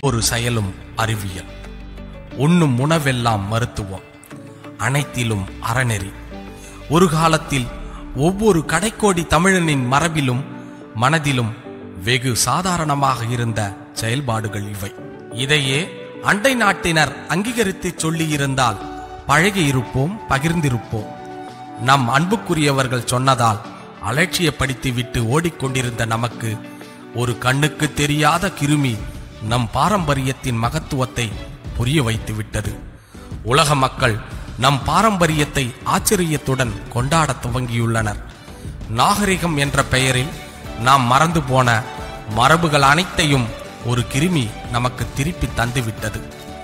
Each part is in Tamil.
ஒரு செயலும் அறிவியல் உண்ணும் உணவெல்லாம் மருத்துவம் அனைத்திலும் அறநெறி ஒரு காலத்தில் ஒவ்வொரு கடைக்கோடி தமிழனின் மரபிலும் மனதிலும் வெகு சாதாரணமாக இருந்த செயல்பாடுகள் இவை இதையே அண்டை நாட்டினர் அங்கீகரித்து சொல்லியிருந்தால் பழகியிருப்போம் பகிர்ந்திருப்போம் நம் அன்புக்குரியவர்கள் சொன்னதால் அலட்சியப்படுத்தி விட்டு ஓடிக்கொண்டிருந்த நமக்கு ஒரு கண்ணுக்கு தெரியாத கிருமி நம் பாரம்பரியத்தின் மகத்துவத்தை புரிய வைத்து விட்டது உலக மக்கள் நம் பாரம்பரியத்தை ஆச்சரியத்துடன் கொண்டாடத் துவங்கியுள்ளனர் நாகரிகம் என்ற பெயரில் நாம் மறந்து போன மரபுகள் அனைத்தையும் ஒரு கிருமி நமக்கு திருப்பி தந்துவிட்டது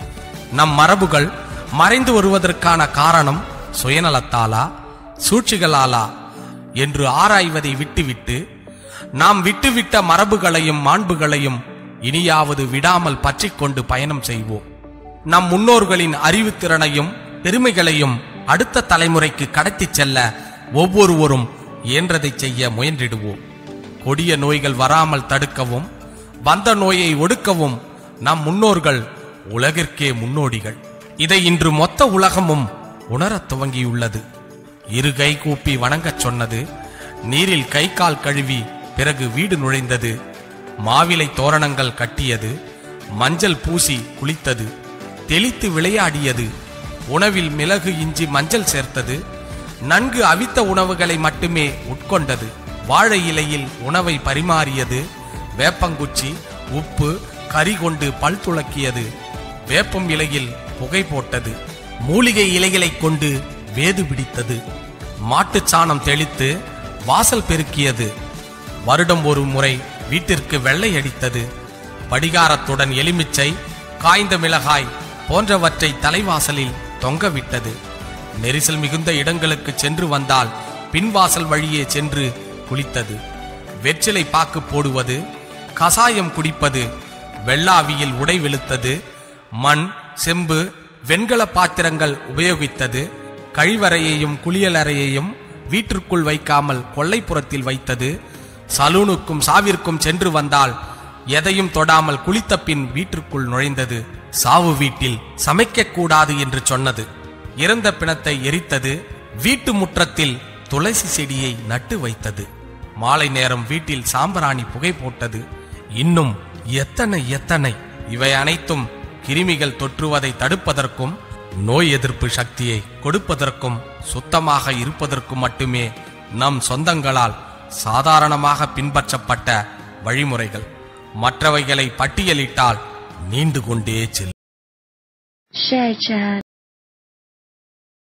நம் மரபுகள் மறைந்து வருவதற்கான காரணம் சுயநலத்தாலா சூழ்ச்சிகளாலா என்று ஆராய்வதை விட்டுவிட்டு நாம் விட்டுவிட்ட மரபுகளையும் மாண்புகளையும் இனியாவது விடாமல் பற்றிக்கொண்டு பயணம் செய்வோம் நம் முன்னோர்களின் அறிவுத்திறனையும் பெருமைகளையும் அடுத்த தலைமுறைக்கு கடத்திச் செல்ல ஒவ்வொருவரும் இயன்றதை செய்ய முயன்றிடுவோம் கொடிய நோய்கள் வராமல் தடுக்கவும் வந்த நோயை ஒடுக்கவும் நம் முன்னோர்கள் உலகிற்கே முன்னோடிகள் இதை இன்று மொத்த உலகமும் உணரத் துவங்கியுள்ளது இரு கை கூப்பி வணங்கச் சொன்னது நீரில் கை கால் கழுவி பிறகு வீடு நுழைந்தது மாவிலை தோரணங்கள் கட்டியது மஞ்சள் பூசி குளித்தது தெளித்து விளையாடியது உணவில் மிளகு இஞ்சி மஞ்சள் சேர்த்தது நன்கு அவித்த உணவுகளை மட்டுமே உட்கொண்டது வாழை இலையில் உணவை பரிமாறியது வேப்பங்குச்சி உப்பு கறி கொண்டு பல் துளக்கியது வேப்பம் இலையில் புகை போட்டது மூலிகை இலைகளைக் கொண்டு வேது பிடித்தது மாட்டுச் சாணம் தெளித்து வாசல் பெருக்கியது வருடம் ஒரு முறை வீட்டிற்கு வெள்ளை அடித்தது படிகாரத்துடன் எலுமிச்சை காய்ந்த மிளகாய் போன்றவற்றை தலைவாசலில் தொங்கவிட்டது நெரிசல் மிகுந்த இடங்களுக்கு சென்று வந்தால் பின்வாசல் வழியே சென்று குளித்தது வெற்றிலை பாக்கு போடுவது கசாயம் குடிப்பது வெள்ளாவியில் உடை வெளுத்தது மண் செம்பு வெண்கல பாத்திரங்கள் உபயோகித்தது கழிவறையையும் குளியலறையையும் வீட்டிற்குள் வைக்காமல் கொல்லைப்புறத்தில் வைத்தது சலூனுக்கும் சாவிற்கும் சென்று வந்தால் எதையும் தொடாமல் குளித்த பின் வீட்டிற்குள் நுழைந்தது சாவு வீட்டில் சமைக்கக்கூடாது என்று சொன்னது இறந்த பிணத்தை எரித்தது வீட்டு முற்றத்தில் துளசி செடியை நட்டு வைத்தது மாலை நேரம் வீட்டில் சாம்பிராணி புகை போட்டது இன்னும் எத்தனை எத்தனை இவை அனைத்தும் கிருமிகள் தொற்றுவதை தடுப்பதற்கும் நோய் எதிர்ப்பு சக்தியை கொடுப்பதற்கும் சுத்தமாக இருப்பதற்கும் மட்டுமே நம் சொந்தங்களால் சாதாரணமாக பின்பற்றப்பட்ட வழிமுறைகள் மற்றவைகளை பட்டியலிட்டால் நீண்டு கொண்டே செல்லும் Share chat.